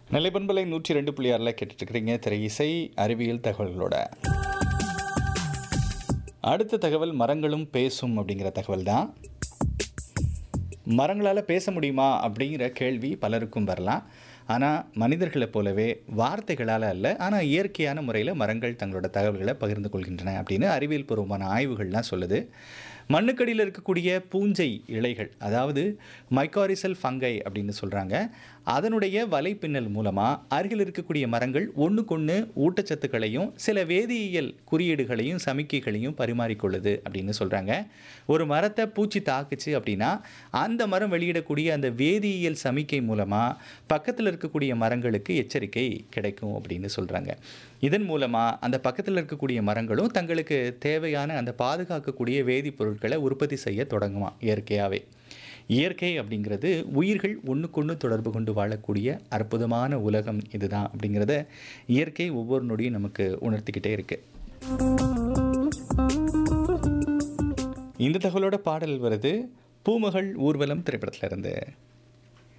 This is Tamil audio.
நிலைப்பண்பலை நூற்றி ரெண்டு புள்ளி ஆறில் கேட்டுட்ருக்கிறீங்க திரை இசை அறிவியல் தகவல்களோட அடுத்த தகவல் மரங்களும் பேசும் அப்படிங்கிற தகவல் தான் மரங்களால் பேச முடியுமா அப்படிங்கிற கேள்வி பலருக்கும் வரலாம் ஆனால் மனிதர்களைப் போலவே வார்த்தைகளால் அல்ல ஆனால் இயற்கையான முறையில் மரங்கள் தங்களோட தகவல்களை பகிர்ந்து கொள்கின்றன அப்படின்னு அறிவியல் பூர்வமான ஆய்வுகள்லாம் சொல்லுது மண்ணுக்கடியில் இருக்கக்கூடிய பூஞ்சை இலைகள் அதாவது மைக்காரிசல் ஃபங்கை அப்படின்னு சொல்கிறாங்க அதனுடைய வலைப்பின்னல் மூலமாக அருகில் இருக்கக்கூடிய மரங்கள் ஒன்றுக்கொன்று ஊட்டச்சத்துக்களையும் சில வேதியியல் குறியீடுகளையும் சமிக்கைகளையும் பரிமாறிக்கொள்ளுது அப்படின்னு சொல்கிறாங்க ஒரு மரத்தை பூச்சி தாக்குச்சு அப்படின்னா அந்த மரம் வெளியிடக்கூடிய அந்த வேதியியல் சமிக்கை மூலமாக பக்கத்தில் இருக்கக்கூடிய மரங்களுக்கு எச்சரிக்கை கிடைக்கும் அப்படின்னு சொல்கிறாங்க இதன் மூலமாக அந்த பக்கத்தில் இருக்கக்கூடிய மரங்களும் தங்களுக்கு தேவையான அந்த பாதுகாக்கக்கூடிய வேதிப்பொருட்களை உற்பத்தி செய்ய தொடங்குமா இயற்கையாகவே இயற்கை அப்படிங்கிறது உயிர்கள் ஒன்றுக்கொன்று தொடர்பு கொண்டு வாழக்கூடிய அற்புதமான உலகம் இதுதான் அப்படிங்கிறத இயற்கை ஒவ்வொரு நொடியும் நமக்கு உணர்த்திக்கிட்டே இருக்கு இந்த தகவலோட பாடல் வருது பூமகள் ஊர்வலம் திரைப்படத்துல இருந்து